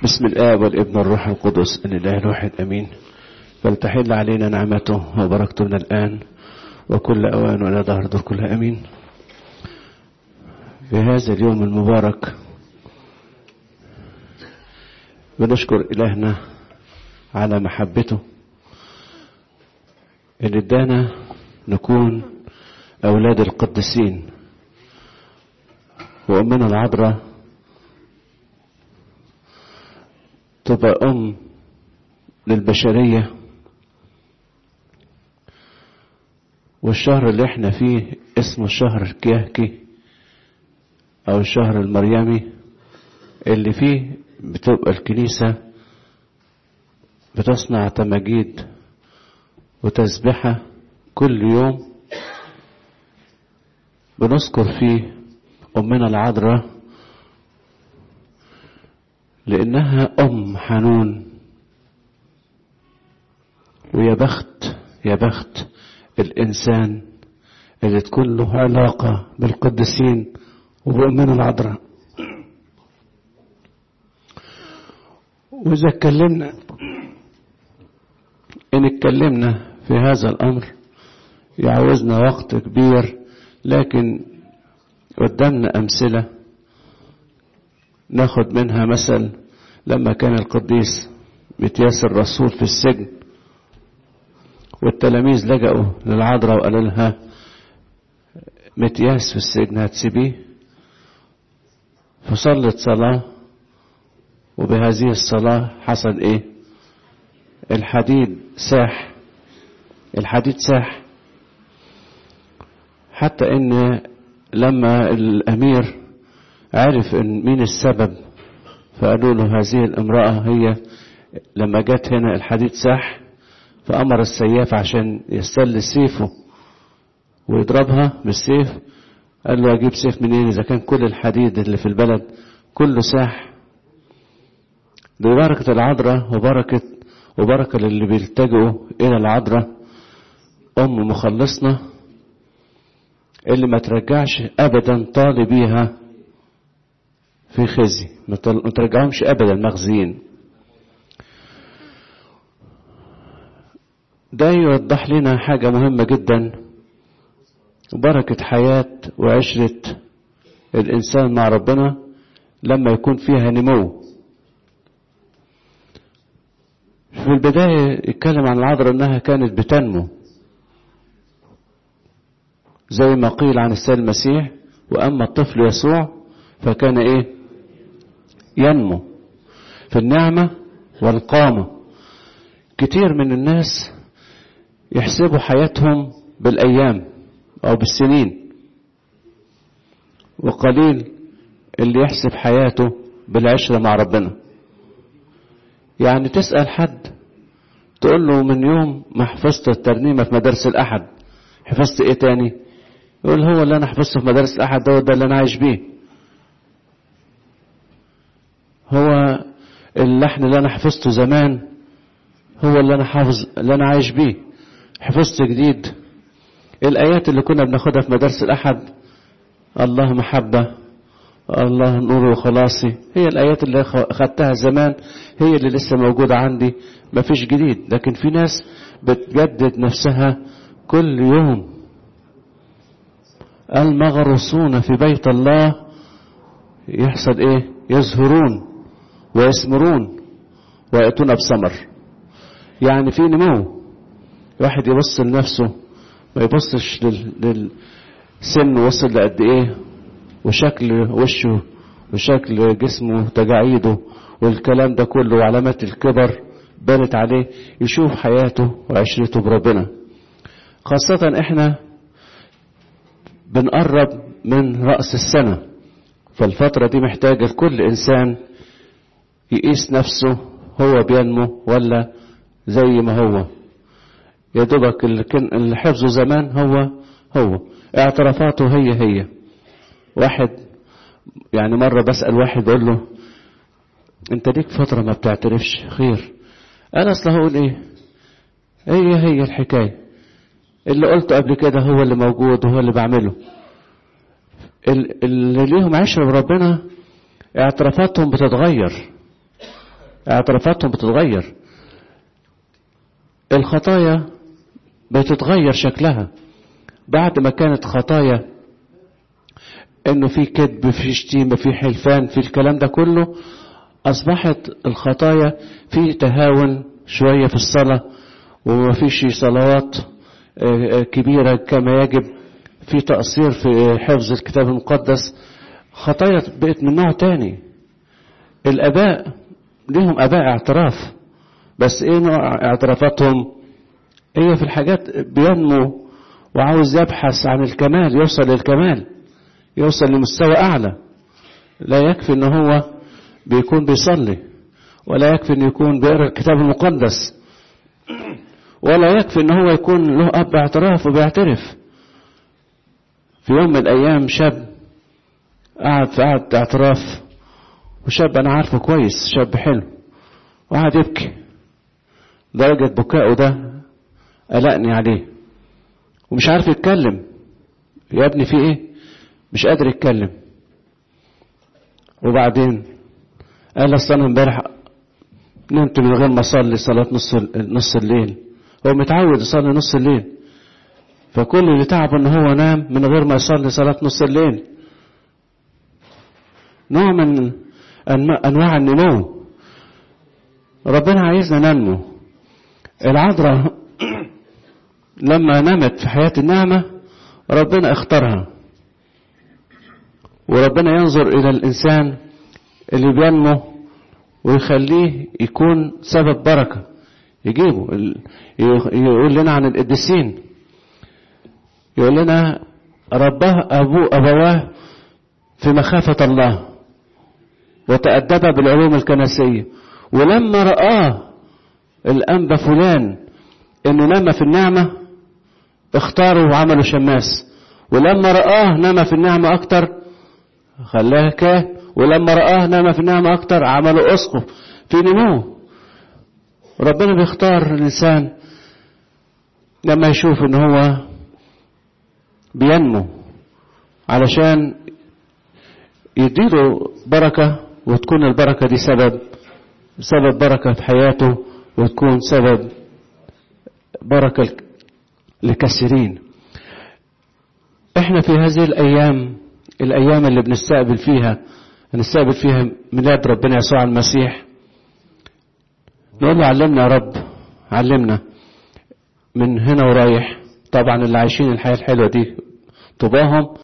بسم الآب والابن والروح القدس الإله الواحد أمين فلتحل علينا نعمته وبركته من الآن وكل أوان ولا ظهر دور كلها أمين في هذا اليوم المبارك بنشكر إلهنا على محبته اللي ادانا نكون أولاد القديسين وأمنا العذراء تبقى أم للبشرية والشهر اللي احنا فيه اسمه شهر الكيهكي أو الشهر المريمي اللي فيه بتبقى الكنيسة بتصنع تماجيد وتسبحة كل يوم بنذكر فيه أمنا العذراء لأنها أم حنون ويا بخت يا بخت الإنسان اللي تكون له علاقة بالقديسين وبأمنا العذراء وإذا اتكلمنا إن اتكلمنا في هذا الأمر يعوزنا وقت كبير لكن قدامنا أمثلة ناخد منها مثل لما كان القديس متياس الرسول في السجن والتلاميذ لجأوا للعذراء وقالوا لها متياس في السجن هتسيبيه فصلت صلاة وبهذه الصلاة حصل ايه الحديد ساح الحديد ساح حتى ان لما الامير عرف ان مين السبب فقالوا له هذه الامرأة هي لما جت هنا الحديد ساح فأمر السياف عشان يستل سيفه ويضربها بالسيف قال له أجيب سيف منين إذا كان كل الحديد اللي في البلد كله ساح ببركة العذراء وبركة وبركة للي بيلتجئوا إلى العذراء أم مخلصنا اللي ما ترجعش أبدا طالبيها في خزي ما ترجعهمش أبدا مخزيين ده يوضح لنا حاجة مهمة جدا بركة حياة وعشرة الإنسان مع ربنا لما يكون فيها نمو في البداية يتكلم عن العذراء أنها كانت بتنمو زي ما قيل عن السيد المسيح وأما الطفل يسوع فكان إيه ينمو في النعمة والقامة كتير من الناس يحسبوا حياتهم بالأيام أو بالسنين وقليل اللي يحسب حياته بالعشرة مع ربنا يعني تسأل حد تقول له من يوم ما حفظت الترنيمة في مدارس الأحد حفظت إيه تاني يقول هو اللي أنا حفظته في مدارس الأحد ده ده اللي أنا عايش بيه هو اللحن اللي أنا حفظته زمان هو اللي أنا حافظ اللي أنا عايش بيه حفظت جديد الآيات اللي كنا بناخدها في مدارس الأحد الله محبة الله نور وخلاصي هي الآيات اللي خدتها زمان هي اللي لسه موجودة عندي مفيش جديد لكن في ناس بتجدد نفسها كل يوم المغرسون في بيت الله يحصل ايه يزهرون ويثمرون ويأتون بثمر يعني في نمو واحد يبص لنفسه ما يبصش للسن وصل لقد ايه وشكل وشه وشكل جسمه تجاعيده والكلام ده كله وعلامات الكبر بانت عليه يشوف حياته وعشرته بربنا خاصة احنا بنقرب من رأس السنة فالفترة دي محتاجة لكل إنسان يقيس نفسه هو بينمو ولا زي ما هو يا دوبك اللي حفظه زمان هو هو اعترافاته هي هي واحد يعني مرة بسأل واحد بقول له انت ليك فترة ما بتعترفش خير انا اصلا هقول ايه هي هي الحكاية اللي قلته قبل كده هو اللي موجود وهو اللي بعمله اللي ليهم عشرة بربنا اعترافاتهم بتتغير اعترافاتهم بتتغير الخطايا بتتغير شكلها بعد ما كانت خطايا انه في كذب في شتيمة في حلفان في الكلام ده كله اصبحت الخطايا في تهاون شوية في الصلاة وما فيش صلوات كبيرة كما يجب في تقصير في حفظ الكتاب المقدس خطايا بقت من نوع تاني الاباء ليهم اباء اعتراف بس ايه نوع اعترافاتهم هي في الحاجات بينمو وعاوز يبحث عن الكمال يوصل للكمال يوصل لمستوى اعلى لا يكفي ان هو بيكون بيصلي ولا يكفي ان يكون بيقرا الكتاب المقدس ولا يكفي ان هو يكون له اب اعتراف وبيعترف في يوم من الايام شاب قعد في قعدة اعتراف وشاب انا عارفه كويس شاب حلو وقعد يبكي درجة بكائه ده قلقني عليه ومش عارف يتكلم يا ابني في ايه مش قادر يتكلم وبعدين قال اصل انا امبارح نمت من غير ما اصلي صلاه نص نص الليل هو متعود يصلي نص الليل فكل اللي تعبه ان هو نام من غير ما يصلي صلاه نص الليل نوع من انواع النمو ربنا عايزنا ننمو العذراء لما نمت في حياه النعمه ربنا اختارها وربنا ينظر إلى الإنسان اللي بينمو ويخليه يكون سبب بركة يجيبه يقول لنا عن القديسين يقول لنا رباه أبوه أبواه في مخافة الله وتأدب بالعلوم الكنسية ولما رآه الأنبا فلان إنه نام في النعمة اختاروا وعملوا شماس ولما رآه نام في النعمة أكتر خلاه كاهن ولما رآه نام في النعمة أكتر عمله أسقف في نمو ربنا بيختار الإنسان لما يشوف إن هو بينمو علشان يديله بركة وتكون البركة دي سبب سبب بركة في حياته وتكون سبب بركة لكثيرين احنا في هذه الأيام الأيام اللي بنستقبل فيها نستقبل فيها ميلاد ربنا يسوع المسيح نقول له علمنا يا رب علمنا من هنا ورايح طبعا اللي عايشين الحياة الحلوة دي طباهم